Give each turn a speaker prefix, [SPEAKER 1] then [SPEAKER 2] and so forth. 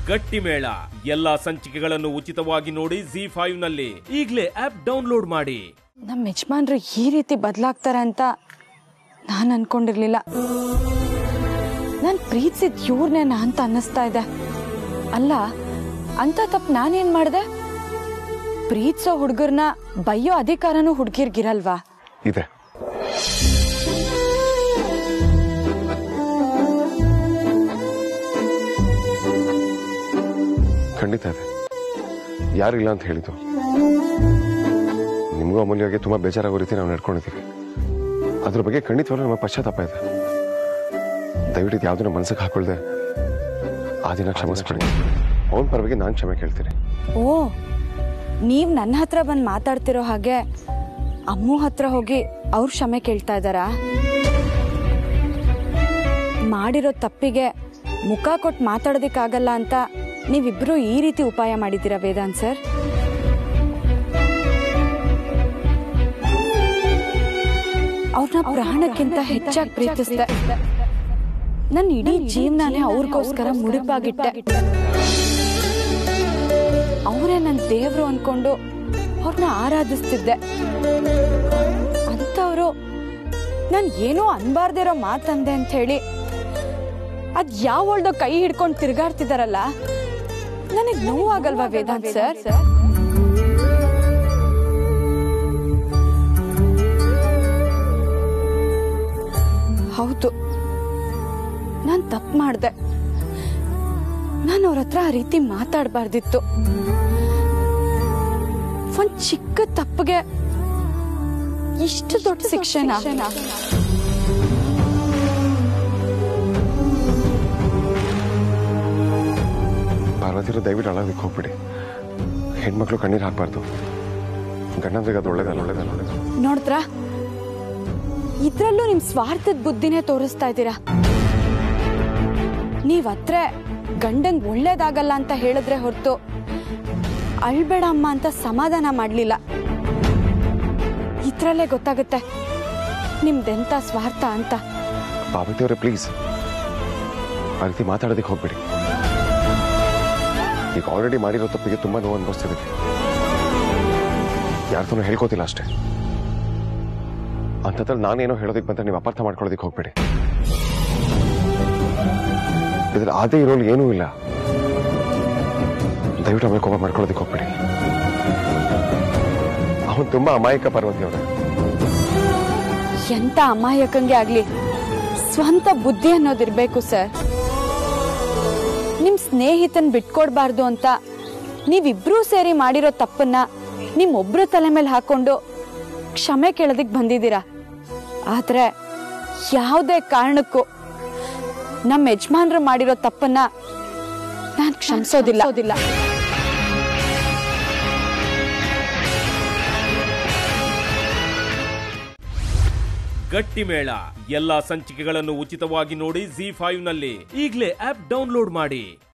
[SPEAKER 1] ಗಟ್ಟಿ ಮೇಳ ಎಲ್ಲಾ ಸಂಚಿಕೆಗಳನ್ನು ಉಚಿತವಾಗಿ ನೋಡಿ ಜಿ ಫೈವ್ ನಲ್ಲಿ ಈಗಲೇ ಆಪ್ ಡೌನ್ಲೋಡ್ ಮಾಡಿ
[SPEAKER 2] ನಮ್ಮ ಯಜಮಾನ್ರು ಈ ರೀತಿ ಬದಲಾಗ್ತಾರೆ ಅಂತ ನಾನು ಅನ್ಕೊಂಡಿರ್ಲಿಲ್ಲ ನಾನು ಪ್ರೀತಿಸಿದ ಇವ್ರನ್ನೇನ ಅಂತ ಅನ್ನಿಸ್ತಾ ಇದೆ ಅಲ್ಲ ಅಂತ ತಪ್ಪು ನಾನೇನ್ ಮಾಡಿದೆ ಪ್ರೀತಿಸೋ ಹುಡುಗರ್ನ ಬೈಯೋ ಅಧಿಕಾರನೂ ಹುಡುಗಿರ್ಗಿರಲ್ವಾ
[SPEAKER 3] ಇದೆ ಖಂಡಿತ ಇದೆ ಯಾರಿಲ್ಲ ಅಂತ ಹೇಳಿದ್ದು ನಿಮಗೂ ಅಮೂಲ್ಯವಾಗಿ ತುಂಬಾ ಬೇಜಾರಾಗೋ ರೀತಿ ನಾವು ನಡ್ಕೊಂಡಿದ್ದೀವಿ ಅದ್ರ ಬಗ್ಗೆ ಖಂಡಿತವಾಗ್ಲೂ ನಮ್ಮ ಪಶ್ಚಾತ್ತಾಪ ಇದೆ ದಯವಿಟ್ಟು ಇದು ಯಾವುದನ್ನ ಮನಸ್ಸಿಗೆ ಹಾಕೊಳ್ದೆ ಆ ದಿನ ಕ್ಷಮಿಸ್ಬಿಡಿ ಅವನ ಪರವಾಗಿ ನಾನು ಕ್ಷಮೆ ಕೇಳ್ತೀನಿ
[SPEAKER 2] ಓ ನೀವ್ ನನ್ನ ಹತ್ರ ಬಂದು ಮಾತಾಡ್ತಿರೋ ಹಾಗೆ ಅಮ್ಮು ಹತ್ರ ಹೋಗಿ ಅವ್ರ ಕ್ಷಮೆ ಕೇಳ್ತಾ ಇದ್ದಾರಾ ಮಾಡಿರೋ ತಪ್ಪಿಗೆ ಮುಖ ಕೊಟ್ಟು ಮಾತಾಡೋದಕ್ಕಾಗಲ್ಲ ಅಂತ ನೀವಿಬ್ರು ಈ ರೀತಿ ಉಪಾಯ ಮಾಡಿದ್ದೀರಾ ವೇದಾಂತ್ ಸರ್ ಅವ್ರನ್ನ ಪ್ರಾಣಕ್ಕಿಂತ ಹೆಚ್ಚಾಗಿ ಪ್ರೀತಿಸ್ದೆ ನನ್ನ ಇಡೀ ಜೀವನಾನೇ ಅವ್ರಿಗೋಸ್ಕರ ಮುಡಿಪಾಗಿಟ್ಟೆ ಅವರೇ ನನ್ನ ದೇವ್ರು ಅನ್ಕೊಂಡು ಅವ್ರನ್ನ ಆರಾಧಿಸ್ತಿದ್ದೆ ಅಂತವ್ರು ನಾನು ಏನೋ ಅನ್ಬಾರ್ದಿರೋ ಮಾತಂದೆ ಅಂತ ಹೇಳಿ ಅದ್ ಯಾವಳ್ದೋ ಕೈ ಹಿಡ್ಕೊಂಡು ತಿರ್ಗಾಡ್ತಿದಾರಲ್ಲ ನನಗ್ ನೋವಾಗಲ್ವಾ ವೇದಾಂತ್ ಸರ್ ಹೌದು ನಾನ್ ತಪ್ಪು ಮಾಡ್ದೆ ನಾನು ಅವ್ರ ಹತ್ರ ಆ ರೀತಿ ಮಾತಾಡಬಾರ್ದಿತ್ತು ಒಂದ್ ಚಿಕ್ಕ ತಪ್ಪಿಗೆ ಇಷ್ಟು ದೊಡ್ಡ ಶಿಕ್ಷಣ
[SPEAKER 3] ಪಾರ್ವತಿರು ದಯವಿಟ್ಟು ಅಳೋದಕ್ಕೆ ಹೋಗ್ಬಿಡಿ ಹೆಣ್ಮಕ್ಳು ಕಣ್ಣೀರು ಹಾಕ್ಬಾರ್ದು ಗಂಡಂದ್ರಿಗೆ ಅದು ಒಳ್ಳೇದಲ್ಲ ಒಳ್ಳೇದಲ್ಲ ಒಳ್ಳೇದಲ್ಲ
[SPEAKER 2] ನೋಡಿದ್ರ ಇದ್ರಲ್ಲೂ ನಿಮ್ ಸ್ವಾರ್ಥದ ಬುದ್ಧಿನೇ ತೋರಿಸ್ತಾ ಇದ್ದೀರಾ ನೀವ್ ಹತ್ರ ಗಂಡಂಗ್ ಒಳ್ಳೇದಾಗಲ್ಲ ಅಂತ ಹೇಳಿದ್ರೆ ಹೊರತು ಅಳ್ಬೇಡ ಅಮ್ಮ ಅಂತ ಸಮಾಧಾನ ಮಾಡ್ಲಿಲ್ಲ ಇದ್ರಲ್ಲೇ ಗೊತ್ತಾಗುತ್ತೆ ನಿಮ್ದೆಂತ ಸ್ವಾರ್ಥ ಅಂತ
[SPEAKER 3] ಪಾರ್ವತಿ ಅವರೇ ಪ್ಲೀಸ್ ಆ ರೀತಿ ಮಾತಾಡೋದಕ್ಕೆ ಹೋಗ್ಬೇಡಿ ಈಗ ಆಲ್ರೆಡಿ ಮಾಡಿರೋ ತಪ್ಪಿಗೆ ತುಂಬಾ ನೋವು ಅನುಭವಿಸ್ತಿದ್ದೀವಿ ಯಾರ್ದೂ ಹೇಳ್ಕೋತಿಲ್ಲ ಅಷ್ಟೇ ಅಂಥದ್ರಲ್ಲಿ ನಾನೇನೋ ಹೇಳೋದಕ್ಕೆ ಬಂದ್ರೆ ನೀವು ಅಪಾರ್ಥ ಮಾಡ್ಕೊಳ್ಳೋದಕ್ಕೆ ಹೋಗ್ಬೇಡಿ ಇದ್ರ ಆದೇ ಇರೋಳು ಏನೂ ಇಲ್ಲ ದಯವಿಟ್ಟು ಆಮೇಲೆ ಕೋಪ ಮಾಡ್ಕೊಳ್ಳೋದಕ್ಕೆ ಹೋಗ್ಬೇಡಿ ಅವನು ತುಂಬಾ ಅಮಾಯಕ ಪಾರ್ವತಿ ಅವರೇ
[SPEAKER 2] ಎಂತ ಅಮಾಯಕಂಗೆ ಆಗ್ಲಿ ಸ್ವಂತ ಬುದ್ಧಿ ಅನ್ನೋದಿರ್ಬೇಕು ಸರ್ ನಿಮ್ ಸ್ನೇಹಿತನ್ ಬಿಟ್ಕೊಡ್ಬಾರ್ದು ಅಂತ ನೀವಿಬ್ರೂ ಸೇರಿ ಮಾಡಿರೋ ತಪ್ಪನ್ನ ನಿಮ್ಮೊಬ್ರ ತಲೆ ಮೇಲೆ ಹಾಕೊಂಡು ಕ್ಷಮೆ ಕೇಳೋದಕ್ ಬಂದಿದ್ದೀರಾ ಆದ್ರೆ ಯಾವುದೇ ಕಾರಣಕ್ಕೂ ನಮ್ಮ ಯಜಮಾನ್ರು ಮಾಡಿರೋ ತಪ್ಪನ್ನ ನಾನ್ ಕ್ಷಮಿಸೋದಿಲ್ಲ
[SPEAKER 1] ಗಟ್ಟಿ ಮೇಳ ಎಲ್ಲಾ ಸಂಚಿಕೆಗಳನ್ನು ಉಚಿತವಾಗಿ ನೋಡಿ ಜಿ ಫೈವ್ ನಲ್ಲಿ ಈಗಲೇ ಆಪ್ ಡೌನ್ಲೋಡ್ ಮಾಡಿ